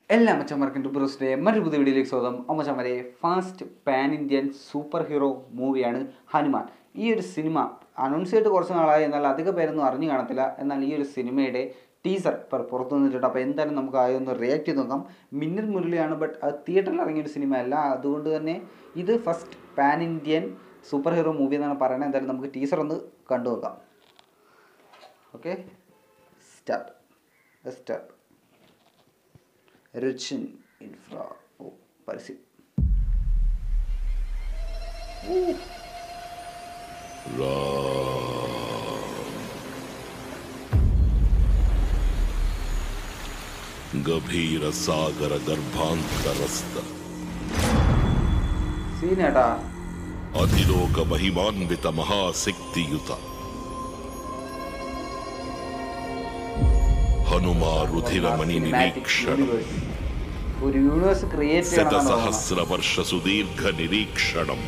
എല്ലാ മച്ചന്മാർക്കും ടുബ്രൂസിൻ്റെ മറ്റൊരു പുതിയ വീഡിയോയിലേക്ക് സ്വാഗതം അമ്മച്ചന്മാരെ fast pan Indian super hero മൂവിയാണ് ഹനുമാൻ ഈ ഒരു സിനിമ അനൗൺസ് ചെയ്തിട്ട് കുറച്ച് നാളായി എന്നാൽ അധിക പേരൊന്നും അറിഞ്ഞു കാണത്തില്ല എന്നാൽ ഈ ഒരു സിനിമയുടെ ടീസർ ഇപ്പോൾ പുറത്തു വന്നിട്ടുണ്ട് അപ്പോൾ എന്തായാലും നമുക്ക് അതൊന്ന് റിയാക്ട് ചെയ്ത് നോക്കാം മിന്നൽ മുരളിയാണ് ബട്ട് അത് തിയേറ്ററിൽ ഇറങ്ങിയൊരു സിനിമ അല്ല അതുകൊണ്ട് തന്നെ ഇത് first pan Indian super hero movie എന്നാണ് പറയുന്നത് എന്തായാലും നമുക്ക് ടീസർ ഒന്ന് കണ്ടു നോക്കാം ഓക്കെ സ്റ്റാർട്ട് സ്റ്റാർട്ട് റിച്ചിൻ ഇൻഫ്ര ഓ പരസ്യം ಗಭೀರ ಸಾಗರ ಗರ್ಭಾಂತರಸ್ಥ സീനേട്ടാ ಅತಿಲೋಕ ಮಹಿಮಾನ್ವಿತ ಮಹಾಶಕ್ತಿಯುತ ಹನುಮ ರುಧಿರಮಣಿ ನಿರೀಕ್ಷಣ ഒരു യൂണിവേഴ്സ് ക്രിയേറ്റ് ചെയ്യണം ಶತಸಹಸ್ರ ವರ್ಷ ಸುದೀರ್ಘ ನಿರೀಕ್ಷಣಂ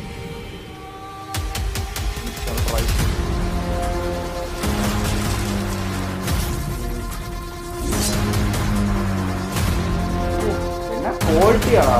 പിന്നെ ക്വാളിറ്റിയാടാ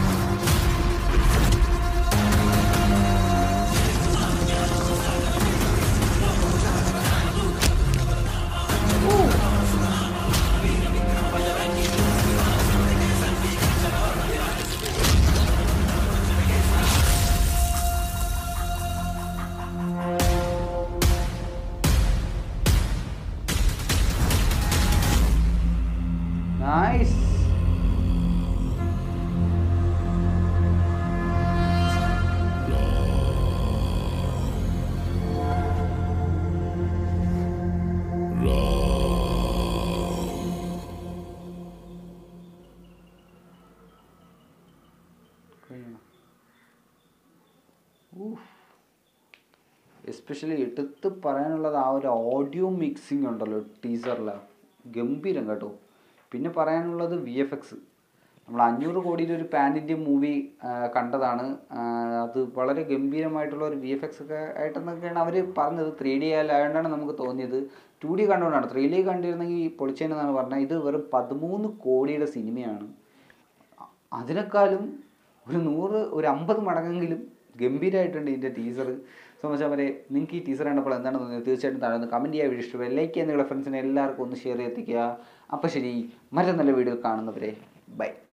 നൈസ് എസ്പെഷ്യലി എടുത്ത് പറയാനുള്ളത് ആ ഒരു ഓഡിയോ മിക്സിംഗ് ഉണ്ടല്ലോ ടീസറിൽ ഗംഭീരം കേട്ടോ പിന്നെ പറയാനുള്ളത് വി എഫ് എക്സ് നമ്മൾ അഞ്ഞൂറ് കോടിയുടെ ഒരു പാൻ ഇന്ത്യൻ മൂവി കണ്ടതാണ് ആ, അത് വളരെ ഗംഭീരമായിട്ടുള്ള ഒരു വി എഫ് എക്സ് ഒക്കെ ആയിട്ടെന്നൊക്കെയാണ് അവർ പറഞ്ഞത് ത്രീ ഡി ആയതുകൊണ്ടാണ് നമുക്ക് തോന്നിയത് ടു ഡി കണ്ടുകൊണ്ടാണ് ത്രീ ഡി കണ്ടിരുന്നെങ്കിൽ പൊളിച്ചേനെന്നാണ് പറഞ്ഞത് ഇത് വെറും പതിമൂന്ന് കോടിയുടെ സിനിമയാണ് അതിനേക്കാളും ഒരു നൂറ് ഒരു അമ്പത് മടങ്ങെങ്കിലും ഗംഭീരമായിട്ടുണ്ട് ഇതിൻ്റെ ടീസർ സോ മച്ചാൻ വരെ നിങ്ങൾക്ക് ഈ ടീസർ കണ്ടപ്പോൾ എന്താണ് തോന്നിയത് തീർച്ചയായിട്ടും താഴെ ഒന്ന് കമൻറ്റ് ചെയ്യാൻ വീഡിയോ ഇഷ്ടപ്പെടുക ലൈക്ക് ചെയ്യുക നിങ്ങളുടെ ഫ്രണ്ട്സിനെ എല്ലാവർക്കും ഒന്ന് ഷെയർ ചെയ്തെത്തിക്കുക അപ്പോൾ ശരി മറ്റൊരു നല്ല വീഡിയോ കാണുന്നവരെ ബൈ